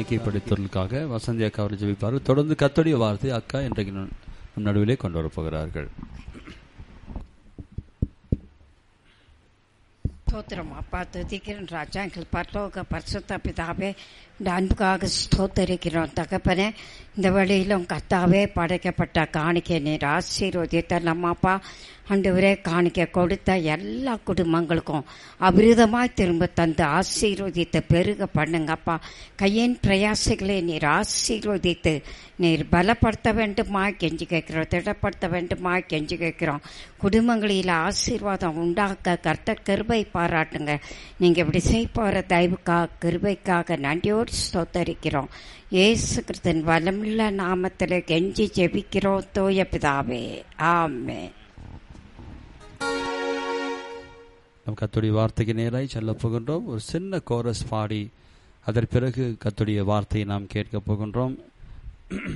காணிக்கைப்படுத்துவதற்காக வசந்தி அக்கா அவர்கள் ஜெபிப்பார் தொடர்ந்து கத்தோடைய வார்த்தை அக்கா இன்றைக்கு நம் நம் நடுவிலே கொண்டு வரப் போகிறார்கள் ஸ்தோத்திரம் அப்பா துதிக்கிறோம் ராஜா எங்கள் பரலோக பரிசுத்த பிதாவே இந்த அன்புக்காக ஸ்தோத்தரிக்கிறோம் தகப்பனே இந்த வழியிலும் கத்தாவே படைக்கப்பட்ட காணிக்கை நீர் ஆசீர்வதித்த நம்ம அப்பா ஆண்டவரே காணிக்க கொடுத்த எல்லா குடும்பங்களுக்கும் அபிரிதமாய் திரும்ப தந்து ஆசீர்வதித்து பெருக பண்ணுங்கப்பா கையின் பிரயாசங்களை நீர் ஆசீர்வதித்து நீர் பலப்படுத்த வேண்டுமா கெஞ்சி கேட்கிறோம் திடப்படுத்த வேண்டுமா கெஞ்சி கேட்கிறோம் குடும்பங்களில் ஆசீர்வாதம் உண்டாக்க கர்த்தர் கிருபை பாராட்டுங்க நீங்க இப்படி செய்ய தயவுக்காக கிருபைக்காக நன்றியோடு ஸ்தோத்தரிக்கிறோம் இயேசு கிறிஸ்தன் வளமுள்ள நாமத்தில் கெஞ்சி ஜெபிக்கிறோம் தூய பிதாவே ஆமே நம் கத்துடைய வார்த்தைக்கு நேராய் செல்ல போகின்றோம் ஒரு சின்ன கோரஸ் பாடி அதன் பிறகு கத்துடைய வார்த்தையை நாம் கேட்க போகின்றோம்